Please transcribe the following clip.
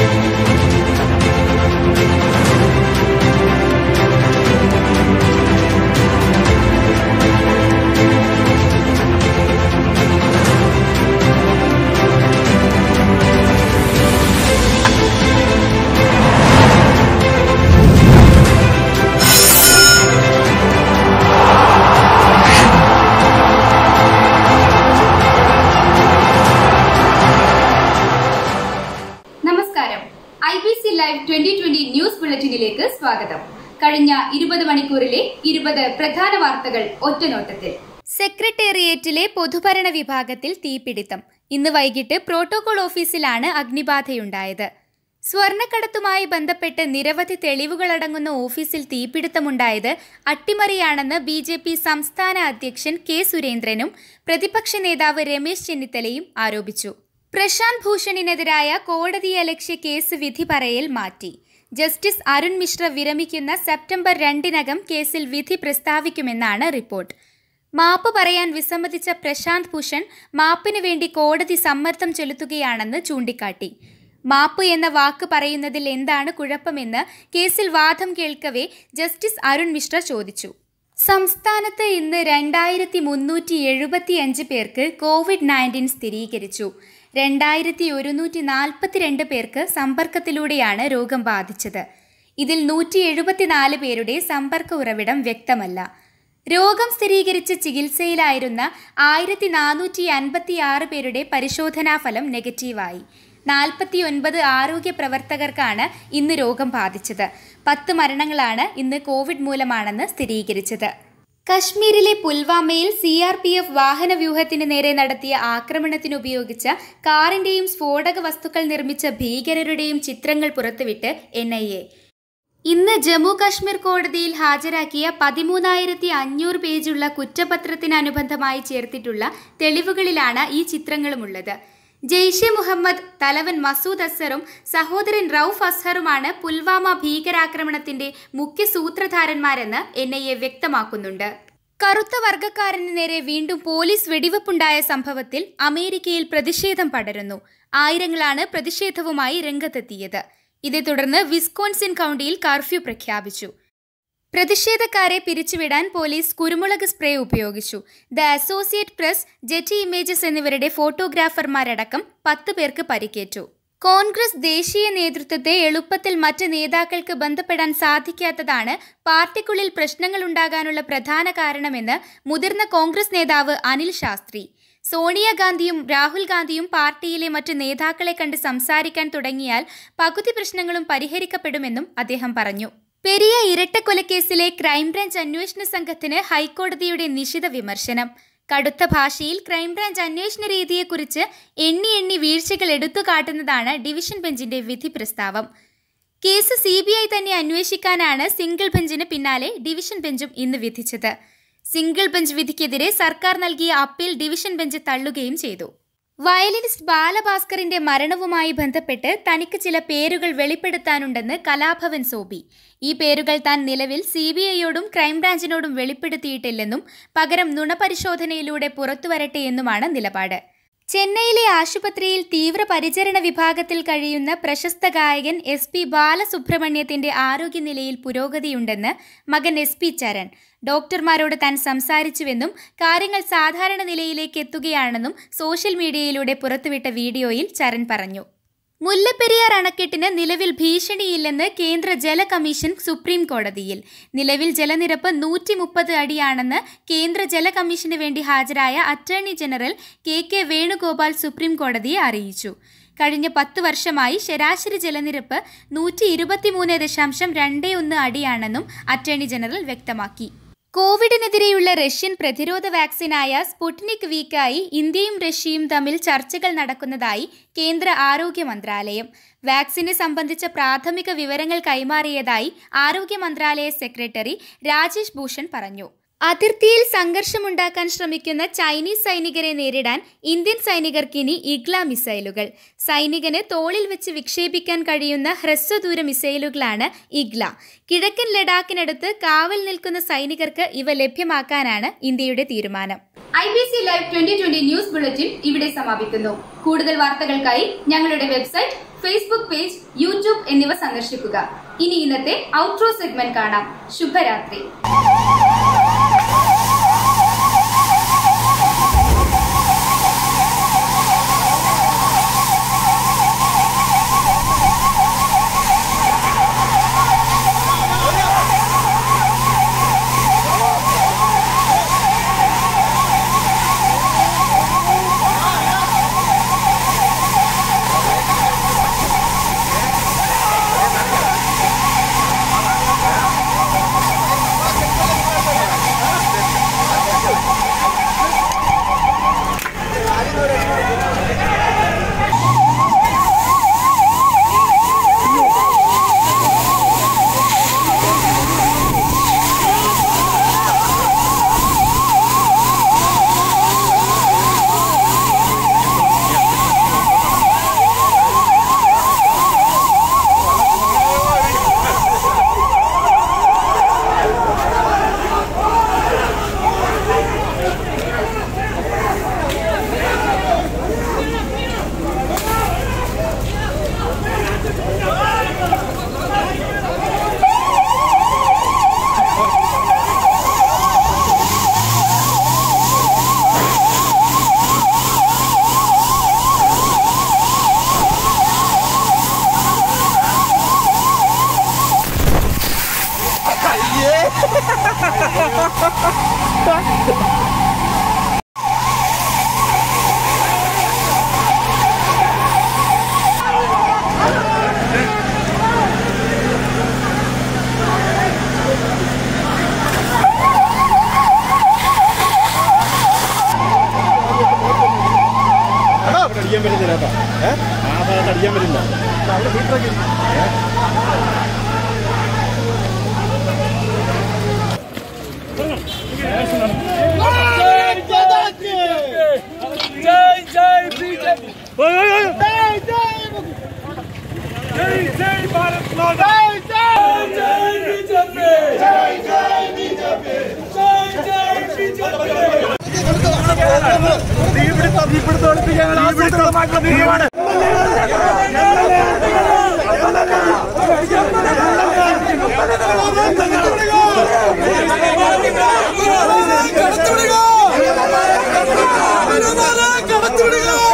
നമസ്കാരം I B C live twenty twenty news ബുള്ളറ്റിനിലേക്ക് സ്വാഗതം കഴിഞ്ഞ ഇരുപത് മണിക്കൂറിലെ ഇരുപത് പ്രധാന വാർത്തകൾ ഒറ്റനോട്ടത്തിൽ സെക്രട്ടേറിയറ്റിലെ പൊതുഭരണ വിഭാഗത്തിൽ തീപിടിത്തം ഇന്ന് വൈകിട്ട് പ്രോട്ടോകോൾ ഓഫീസിലാണ് അഗ്നിബാധയുണ്ടായത് സ്വർണ്ണക്കടത്തുമായി ബന്ധപ്പെട്ട് നിരവധി തെളിവുകളടങ്ങുന്ന ഓഫീസിൽ തീപിടുത്തമുണ്ടായത് അട്ടിമറിയാണെന്ന് ബി ജെ പി സംസ്ഥാന അധ്യക്ഷൻ കെ സുരേന്ദ്രനും പ്രതിപക്ഷ നേതാവ് രമേശ് ചെന്നിത്തലയും ആരോപിച്ചു പ്രശാന്ത് ഭൂഷണിനെതിരായ കോടതിയലക്ഷ്യ കേസ് വിധി പറയൽ മാറ്റി ജസ്റ്റിസ് അരുൺ മിശ്ര വിരമിക്കുന്ന സെപ്റ്റംബർ രണ്ടിനകം കേസിൽ വിധി പ്രസ്താവിക്കുമെന്നാണ് റിപ്പോർട്ട് മാപ്പ് പറയാൻ വിസമ്മതിച്ച പ്രശാന്ത് ഭൂഷൺ മാപ്പിന് വേണ്ടി കോടതി സമ്മർദ്ദം ചെലുത്തുകയാണെന്ന് ചൂണ്ടിക്കാട്ടി മാപ്പ് എന്ന വാക്ക് പറയുന്നതിൽ എന്താണ് കുഴപ്പമെന്ന് കേസിൽ വാദം കേൾക്കവേ ജസ്റ്റിസ് അരുൺ മിശ്ര ചോദിച്ചു സംസ്ഥാനത്ത് ഇന്ന് രണ്ടായിരത്തി മുന്നൂറ്റി എഴുപത്തിയഞ്ച് പേർക്ക് കോവിഡ് നയൻറ്റീൻ സ്ഥിരീകരിച്ചു രണ്ടായിരത്തി ഒരുന്നൂറ്റി നാൽപ്പത്തിരണ്ട് പേർക്ക് സമ്പർക്കത്തിലൂടെയാണ് രോഗം ബാധിച്ചത് ഇതിൽ നൂറ്റി എഴുപത്തിനാല് പേരുടെ സമ്പർക്ക ഉറവിടം വ്യക്തമല്ല രോഗം സ്ഥിരീകരിച്ച് ചികിത്സയിലായിരുന്ന ആയിരത്തി നാനൂറ്റി അൻപത്തി ആറ് പേരുടെ പരിശോധനാ ഫലം നെഗറ്റീവായി നാൽപ്പത്തിയൊൻപത് ആരോഗ്യ പ്രവർത്തകർക്കാണ് ഇന്ന് രോഗം ബാധിച്ചത് പത്ത് മരണങ്ങളാണ് ഇന്ന് കോവിഡ് മൂലമാണെന്ന് സ്ഥിരീകരിച്ചത് കശ്മീരിലെ പുൽവാമയിൽ സി ആർ പി എഫ് വാഹനവ്യൂഹത്തിന് നേരെ നടത്തിയ ആക്രമണത്തിന് ഉപയോഗിച്ച കാറിന്റെയും സ്ഫോടക വസ്തുക്കൾ നിർമ്മിച്ച ഭീകരരുടെയും ചിത്രങ്ങൾ പുറത്തുവിട്ട് എൻ ഐ എ ഇന്ന് ജമ്മു കാശ്മീർ കോടതിയിൽ ഹാജരാക്കിയ പതിമൂന്നായിരത്തി അഞ്ഞൂറ് പേജുള്ള കുറ്റപത്രത്തിനനുബന്ധമായി ചേർത്തിട്ടുള്ള തെളിവുകളിലാണ് ഈ ചിത്രങ്ങളുമുള്ളത് ജെയ്ഷെ മുഹമ്മദ് തലവൻ മസൂദ് അസറും സഹോദരൻ റൌഫ് അസ്ഹറുമാണ് പുൽവാമ ഭീകരാക്രമണത്തിന്റെ മുഖ്യ സൂത്രധാരന്മാരെന്ന് എൻ ഐ എ വ്യക്തമാക്കുന്നുണ്ട് കറുത്ത വർഗക്കാരന് നേരെ വീണ്ടും പോലീസ് വെടിവെപ്പുണ്ടായ സംഭവത്തിൽ അമേരിക്കയിൽ പ്രതിഷേധം പടരുന്നു ആയിരങ്ങളാണ് പ്രതിഷേധവുമായി രംഗത്തെത്തിയത് ഇതേ തുടർന്ന് വിസ്കോൺസിൻ കൗണ്ടിയിൽ കർഫ്യൂ പ്രഖ്യാപിച്ചു പ്രതിഷേധക്കാരെ പിരിച്ചുവിടാൻ പോലീസ് കുരുമുളക് സ്പ്രേ ഉപയോഗിച്ചു the Associate Press Getty Images എന്നിവരുടെ ഫോട്ടോഗ്രാഫർമാരടക്കം പത്ത് പേർക്ക് പരിക്കേറ്റു കോൺഗ്രസ് ദേശീയ നേതൃത്വത്തെ എളുപ്പത്തിൽ മറ്റ് നേതാക്കൾക്ക് ബന്ധപ്പെടാൻ സാധിക്കാത്തതാണ് പാർട്ടിക്കുള്ളിൽ പ്രശ്നങ്ങൾ ഉണ്ടാകാനുള്ള പ്രധാന കാരണമെന്ന് മുതിർന്ന കോൺഗ്രസ് നേതാവ് അനിൽ ശാസ്ത്രി സോണിയാഗാന്ധിയും രാഹുൽ ഗാന്ധിയും പാർട്ടിയിലെ മറ്റ് നേതാക്കളെ കണ്ട് സംസാരിക്കാൻ തുടങ്ങിയാൽ പകുതി പ്രശ്നങ്ങളും പരിഹരിക്കപ്പെടുമെന്നും അദ്ദേഹം പറഞ്ഞു പെരിയ ഇരട്ടക്കൊലക്കേസിലെ ക്രൈംബ്രാഞ്ച് അന്വേഷണ സംഘത്തിന് ഹൈക്കോടതിയുടെ നിശിത വിമർശനം കടുത്ത ഭാഷയിൽ ക്രൈംബ്രാഞ്ച് അന്വേഷണ രീതിയെക്കുറിച്ച് എണ്ണി എണ്ണി വീഴ്ചകൾ എടുത്തു കാട്ടുന്നതാണ് ഡിവിഷൻ ബെഞ്ചിന്റെ വിധി പ്രസ്താവം കേസ് സി ബി ഐ തന്നെ അന്വേഷിക്കാനാണ് സിംഗിൾ ബെഞ്ചിന് പിന്നാലെ ഡിവിഷൻ ബെഞ്ചും ഇന്ന് വിധിച്ചത് സിംഗിൾ ബെഞ്ച് വിധിക്കെതിരെ സർക്കാർ നൽകിയ അപ്പീൽ ഡിവിഷൻ ബെഞ്ച് തള്ളുകയും ചെയ്തു വയലിനിസ്റ്റ് ബാലഭാസ്കറിന്റെ മരണവുമായി ബന്ധപ്പെട്ട് തനിക്ക് ചില പേരുകൾ വെളിപ്പെടുത്താനുണ്ടെന്ന് കലാഭവൻ സോബി ഈ പേരുകൾ താൻ നിലവിൽ സി ബി ഐയോടും ക്രൈംബ്രാഞ്ചിനോടും വെളിപ്പെടുത്തിയിട്ടില്ലെന്നും പകരം നുണപരിശോധനയിലൂടെ പുറത്തുവരട്ടെ എന്നുമാണ് നിലപാട് ചെന്നൈയിലെ ആശുപത്രിയിൽ തീവ്രപരിചരണ വിഭാഗത്തിൽ കഴിയുന്ന പ്രശസ്ത ഗായകൻ എസ് പി ബാലസുബ്രഹ്മണ്യത്തിന്റെ ആരോഗ്യനിലയിൽ പുരോഗതിയുണ്ടെന്ന് മകൻ എസ് പി ചരൺ ഡോക്ടർമാരോട് താൻ സംസാരിച്ചുവെന്നും കാര്യങ്ങൾ സാധാരണ നിലയിലേക്ക് എത്തുകയാണെന്നും സോഷ്യൽ മീഡിയയിലൂടെ പുറത്തുവിട്ട വീഡിയോയിൽ ചരൺ പറഞ്ഞു മുല്ലപ്പെരിയാർ അണക്കെട്ടിന് നിലവിൽ ഭീഷണിയില്ലെന്ന് കേന്ദ്ര ജല കമ്മീഷൻ സുപ്രീം കോടതിയിൽ നിലവിൽ ജലനിരപ്പ് നൂറ്റി മുപ്പത് അടിയാണെന്ന് കേന്ദ്ര ജല കമ്മീഷന് വേണ്ടി ഹാജരായ attorney general K K Venugopal supreme കോടതിയെ അറിയിച്ചു കഴിഞ്ഞ പത്ത് വർഷമായി ശരാശരി ജലനിരപ്പ് നൂറ്റി ഇരുപത്തിമൂന്ന് ദശാംശം രണ്ട് ഒന്ന് അടിയാണെന്നും അറ്റോർണി ജനറൽ വ്യക്തമാക്കി കോവിഡിനെതിരെയുള്ള റഷ്യൻ പ്രതിരോധ വാക്സിനായ സ്പുട്നിക് വീക്കായി ഇന്ത്യയും റഷ്യയും തമ്മിൽ ചർച്ചകൾ നടക്കുന്നതായി കേന്ദ്ര ആരോഗ്യ മന്ത്രാലയം വാക്സിനെ സംബന്ധിച്ച പ്രാഥമിക വിവരങ്ങൾ കൈമാറിയതായി ആരോഗ്യ മന്ത്രാലയ സെക്രട്ടറി രാജേഷ് ഭൂഷൺ പറഞ്ഞു അതിർത്തിയിൽ സംഘർഷമുണ്ടാക്കാൻ ശ്രമിക്കുന്ന ചൈനീസ് സൈനികരെ നേരിടാൻ ഇന്ത്യൻ സൈനികർക്കിനി ഇഗ്ല മിസൈലുകൾ സൈനികന് തോളിൽ വെച്ച് വിക്ഷേപിക്കാൻ കഴിയുന്ന ഹ്രസ്വദൂര മിസൈലുകളാണ് ഇഗ്ല കിഴക്കൻ ലഡാക്കിനടുത്ത് കാവൽ നിൽക്കുന്ന സൈനികർക്ക് ഇവ ലഭ്യമാക്കാനാണ് ഇന്ത്യയുടെ തീരുമാനം I B C live twenty twenty news bulletin ഇവിടെ സമാപിക്കുന്നു കൂടുതൽ വാർത്തകൾക്കായി ഞങ്ങളുടെ വെബ്സൈറ്റ് ഫേസ്ബുക്ക് പേജ് യൂട്യൂബ് എന്നിവ സന്ദർശിക്കുക ഇനി ഇന്നത്തെ ഔട്ട്രോ സെഗ്മെന്റ് കാണാം ശുഭരാത്രി അടിക്കാൻ പറ്റുന്നില്ല കേട്ടോ ഏഹ് ആ ഭാഗത്ത് അടിക്കാൻ പറ്റില്ല അവിടെ മീറ്ററൊക്കെ जय जय बीजेपी जय जय जय जय भारत माता जय जय बीजेपी जय जय बीजेपी जय जय बीजेपी തീപിടുത്തം തീപിടുത്തം ഒളിപ്പിക്കാൻ ആസൂത്രിതമായിട്ടുള്ള നീക്കമാണ് കടത്തുവിടുക